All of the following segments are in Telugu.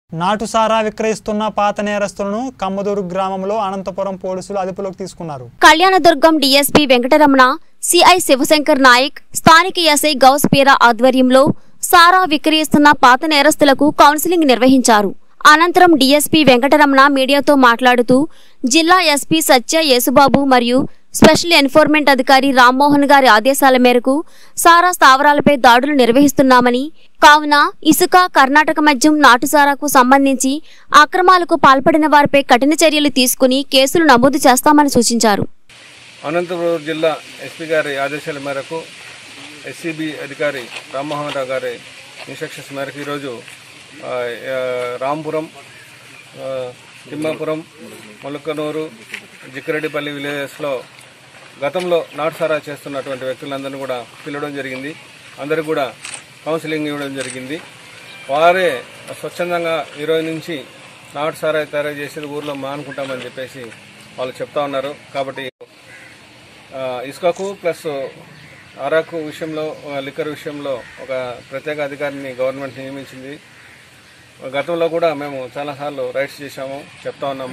నాటుసారా విక్రయిస్తున్న పాత నేరస్తులను కమ్మదూరు గ్రామంలో అనంతపురం పోలీసులు అదుపులోకి తీసుకున్నారు కళ్యాణదుర్గం డీఎస్పీ వెంకటరమణ సిఐ శివశంకర్ నాయక్ స్థానిక ఎస్ఐ గౌస్ పీరా ఆధ్వర్యంలో సారా విక్రయిస్తున్న పాత నేరస్తులకు కౌన్సిలింగ్ నిర్వహించారు అనంతరం డీఎస్పీ వెంకటరమణ మీడియాతో మాట్లాడుతూ జిల్లా ఎస్పీ సత్య యేసుబాబు మరియు స్పెషల్ ఎన్ఫోర్మెంట్ అధికారి రామ్మోహన్ గారి ఆదేశాల మేరకు సారా స్థావరాలపై దాడులు నిర్వహిస్తున్నామని కావున ఇసుక కర్ణాటక మద్యం నాటుసారాకు సంబంధించి అక్రమాలకు పాల్పడిన వారిపై కఠిన చర్యలు తీసుకుని కేసులు నమోదు చేస్తామని సూచించారు అనంతపురం జిల్లా ఎస్పీ గారి ఆదేశాల మేరకు ఎస్సీబీ అధికారి రామ్మోహన్ రావు గారి ఇన్స్ట్రక్షన్స్ మేరకు ఈరోజు ఆ, ఆ, రాంపురం ఆ, తిమ్మాపురం మొలకనూరు జిక్కిరెడ్డిపల్లి విలేజెస్లో గతంలో నాటుసారా చేస్తున్నటువంటి వ్యక్తులందరినీ కూడా పిలవడం జరిగింది అందరికీ కూడా కౌన్సిలింగ్ ఇవ్వడం జరిగింది వారే స్వచ్ఛందంగా ఈరోజు నుంచి నాటుసారా తయారు చేసేది ఊర్లో మానుకుంటామని చెప్పేసి వాళ్ళు చెప్తా ఉన్నారు కాబట్టి ఆ, ఇసుకకు ప్లస్ అరకు విషయంలో ఆ, లిక్కర్ విషయంలో ఒక ప్రత్యేక అధికారిని గవర్నమెంట్ నియమించింది గతంలో కూడా మేము చాలాసార్లు రైడ్స్ చేశాము చెప్తా ఉన్నాము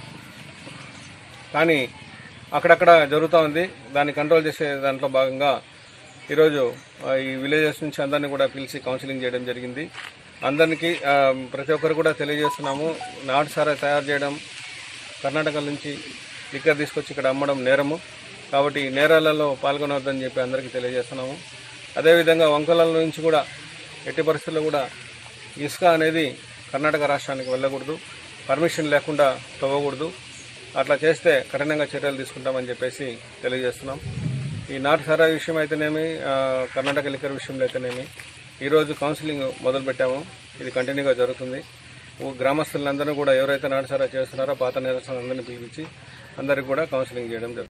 కానీ అక్కడక్కడ జరుగుతూ ఉంది దాన్ని కంట్రోల్ చేసే దాంట్లో భాగంగా ఈరోజు ఆ, ఈ విలేజెస్ నుంచి అందరినీ కూడా పిలిచి కౌన్సిలింగ్ చేయడం జరిగింది అందరికీ ఆ, ప్రతి ఒక్కరు కూడా తెలియజేస్తున్నాము నాటు సారా తయారు చేయడం కర్ణాటక నుంచి లిక్కర్ తీసుకొచ్చి ఇక్కడ అమ్మడం నేరము కాబట్టి ఈ నేరాలలో పాల్గొనవద్దని చెప్పి అందరికీ తెలియజేస్తున్నాము అదేవిధంగా వంకల నుంచి కూడా ఎట్టి పరిస్థితుల్లో కూడా ఇసుక అనేది కర్ణాటక రాష్ట్రానికి వెళ్ళకూడదు పర్మిషన్ లేకుండా తవ్వకూడదు అట్లా చేస్తే కఠినంగా చర్యలు తీసుకుంటామని చెప్పేసి తెలియజేస్తున్నాం ఈ నాటు సారా విషయం అయితేనేమి ఆ, కర్ణాటక లిక్కర్ విషయంలో అయితేనేమి ఈరోజు కౌన్సిలింగ్ మొదలు పెట్టాము ఇది కంటిన్యూగా జరుగుతుంది ఊ- గ్రామస్తులందరూ కూడా ఎవరైతే నాటు సారా చేస్తున్నారో పాత నిరసన అందరినీ పిలిపించి అందరికి కూడా కౌన్సిలింగ్ చేయడం జరుగుతుంది